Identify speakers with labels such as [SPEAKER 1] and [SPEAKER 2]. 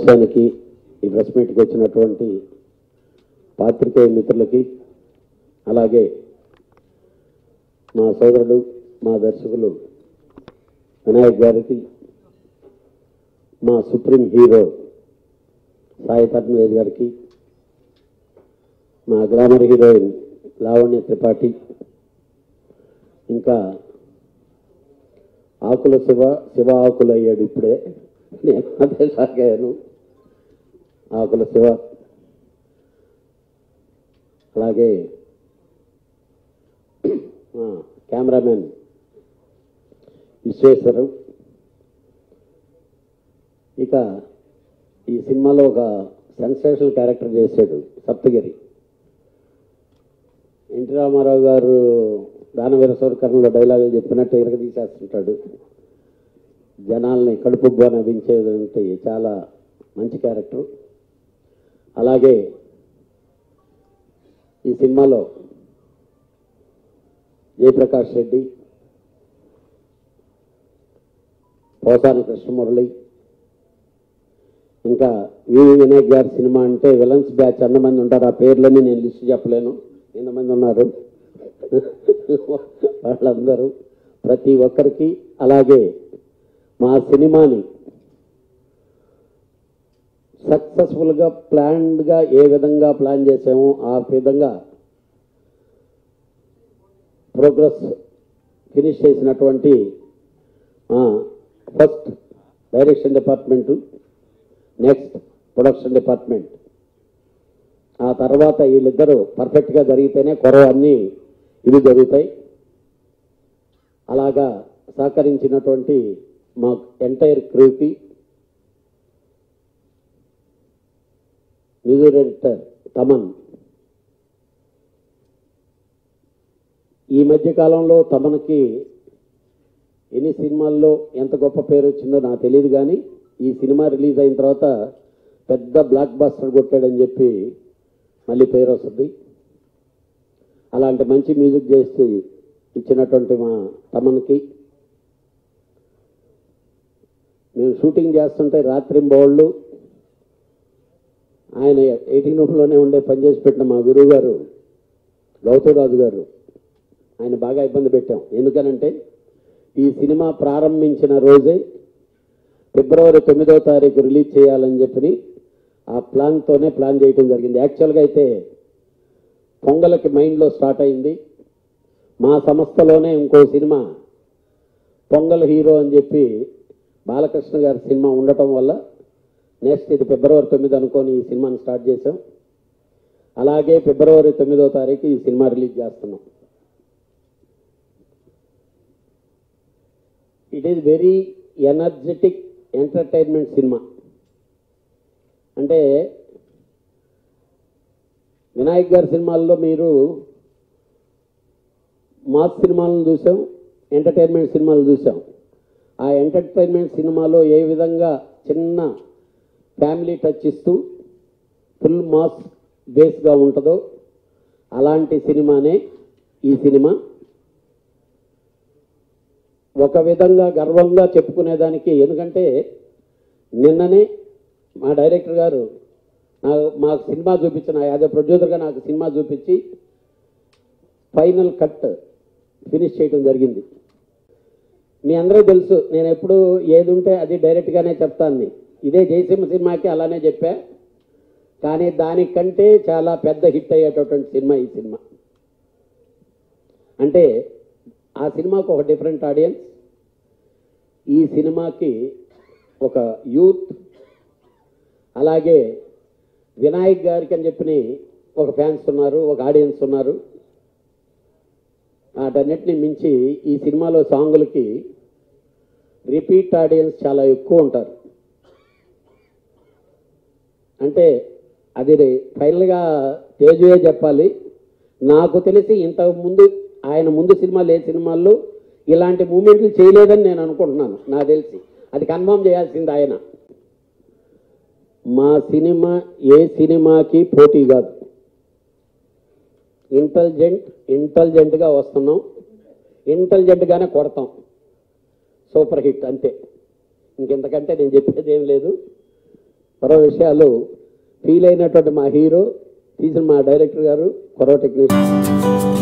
[SPEAKER 1] సమావేశానికి ఈ ప్రెస్ మీట్కి వచ్చినటువంటి పాత్రికేయ మిత్రులకి అలాగే మా సోదరుడు మా దర్శకులు వినాయక్ గారికి మా సుప్రీం హీరో సాయి తన్వేద్ గారికి మా గ్లామర్ హీరోయిన్ లావణ్య త్రిపాఠి ఇంకా ఆకుల శివ శివ ఆకులు అయ్యాడు ఇప్పుడే నేను అదే సాగాను ఆకుల శివ అలాగే ఆ, కెమెరామెన్ విశ్వేశ్వరం ఇక ఈ సినిమాలో ఒక సెన్సేషనల్ క్యారెక్టర్ చేశాడు సప్తగిరి ఎన్టీ రామారావు గారు దానవీర సౌరకరణలో డైలాగులు చెప్పినట్టు ఇరగ తీసేస్తుంటాడు జనాల్ని కడుపుబ్బా నవ్వించేదంటే చాలా మంచి క్యారెక్టర్ అలాగే ఈ సినిమాలో జయప్రకాష్ రెడ్డి పోసాని కృష్ణమురళి ఇంకా వివి వినాయక్ గారి సినిమా అంటే విలన్స్ బ్యాచ్ ఎంతమంది ఉంటారు ఆ పేర్లన్నీ నేను లిస్ట్ చెప్పలేను ఎంతమంది ఉన్నారు వాళ్ళందరూ ప్రతి ఒక్కరికి అలాగే మా సినిమాని సక్సెస్ఫుల్గా ప్లాన్డ్గా ఏ విధంగా ప్లాన్ చేసామో ఆ విధంగా ప్రోగ్రెస్ ఫినిష్ చేసినటువంటి first direction department next production department ఆ తర్వాత వీళ్ళిద్దరూ పర్ఫెక్ట్గా జరిగితేనే కొరవ అన్నీ ఇవి జరుగుతాయి అలాగా సహకరించినటువంటి మా ఎంటైర్ క్రూకి మ్యూజిక్ డైరెక్టర్ తమన్ ఈ మధ్య కాలంలో తమన్కి ఎన్ని సినిమాల్లో ఎంత గొప్ప పేరు వచ్చిందో నాకు తెలియదు కానీ ఈ సినిమా రిలీజ్ అయిన తర్వాత పెద్ద బ్లాక్ బాస్టర్ కొట్టాడని చెప్పి మళ్ళీ పేరు వస్తుంది అలాంటి మంచి మ్యూజిక్ చేసి ఇచ్చినటువంటి మా తమన్కి మేము షూటింగ్ చేస్తుంటే రాత్రింబోళ్ళు ఆయన ఎయిటీన్ రూమ్లోనే ఉండే పనిచేసి పెట్టిన మా గురువు గారు గౌతమరాజు గారు ఆయన బాగా ఇబ్బంది పెట్టాం ఎందుకనంటే ఈ సినిమా ప్రారంభించిన రోజే ఫిబ్రవరి తొమ్మిదో తారీఖు రిలీజ్ చేయాలని చెప్పి ఆ ప్లాన్తోనే ప్లాన్ చేయడం జరిగింది యాక్చువల్గా అయితే పొంగలకి మైండ్లో స్టార్ట్ అయింది మా సంస్థలోనే ఇంకో సినిమా పొంగల్ హీరో అని చెప్పి బాలకృష్ణ గారి సినిమా ఉండటం వల్ల నెక్స్ట్ ఇది ఫిబ్రవరి తొమ్మిది అనుకొని ఈ సినిమాని స్టార్ట్ చేసాం అలాగే ఫిబ్రవరి తొమ్మిదో తారీఖు ఈ సినిమా రిలీజ్ చేస్తున్నాం it is very energetic entertainment cinema అంటే వినాయక్ గారి సినిమాల్లో మీరు మాస్ సినిమాలను చూసాం ఎంటర్టైన్మెంట్ సినిమాలు చూసాం ఆ ఎంటర్టైన్మెంట్ సినిమాలో ఏ విధంగా చిన్న ఫ్యామిలీ టచ్ ఇస్తూ ఫుల్ మాస్ బేస్గా ఉంటుందో అలాంటి సినిమానే ఈ సినిమా ఒక విధంగా గర్వంగా చెప్పుకునేదానికి ఎందుకంటే నిన్ననే మా డైరెక్టర్ గారు నాకు మాకు సినిమా చూపించిన యాజ్ ఎ ప్రొడ్యూసర్గా నాకు సినిమా చూపించి ఫైనల్ కట్ ఫినిష్ చేయడం జరిగింది మీ అందరూ తెలుసు నేను ఎప్పుడు ఏది ఉంటే అది డైరెక్ట్గానే చెప్తాను ఇదే జయసింహ సినిమాకి అలానే చెప్పా కానీ దానికంటే చాలా పెద్ద హిట్ అయ్యేటటువంటి సినిమా ఈ సినిమా అంటే ఆ సినిమాకు ఒక డిఫరెంట్ ఆడియన్స్ ఈ సినిమాకి ఒక యూత్ అలాగే వినాయక్ గారికి అని చెప్పిన ఒక ఫ్యాన్స్ ఉన్నారు ఒక ఆడియన్స్ ఉన్నారు వాటన్నిటిని మించి ఈ సినిమాలో సాంగులకి రిపీట్ ఆడియన్స్ చాలా ఎక్కువ ఉంటారు అంటే అది ఫైనల్గా తేజుయే చెప్పాలి నాకు తెలిసి ఇంతకు ముందు ఆయన ముందు సినిమాలు ఏ సినిమాల్లో ఇలాంటి మూమెంట్లు చేయలేదని నేను అనుకుంటున్నాను నాకు తెలిసి అది కన్ఫర్మ్ చేయాల్సింది ఆయన మా సినిమా ఏ సినిమాకి పోటీ కాదు ఇంటెలిజెంట్ ఇంటెలిజెంట్గా వస్తున్నాం ఇంటెలిజెంట్గానే కొడతాం సూపర్ హిట్ అంతే ఇంకెంతకంటే నేను చెప్పేది ఏం లేదు మరో విషయాలు ఫీల్ అయినటువంటి మా హీరో తీసిన మా డైరెక్టర్ గారు కొరవ టెక్నీషియన్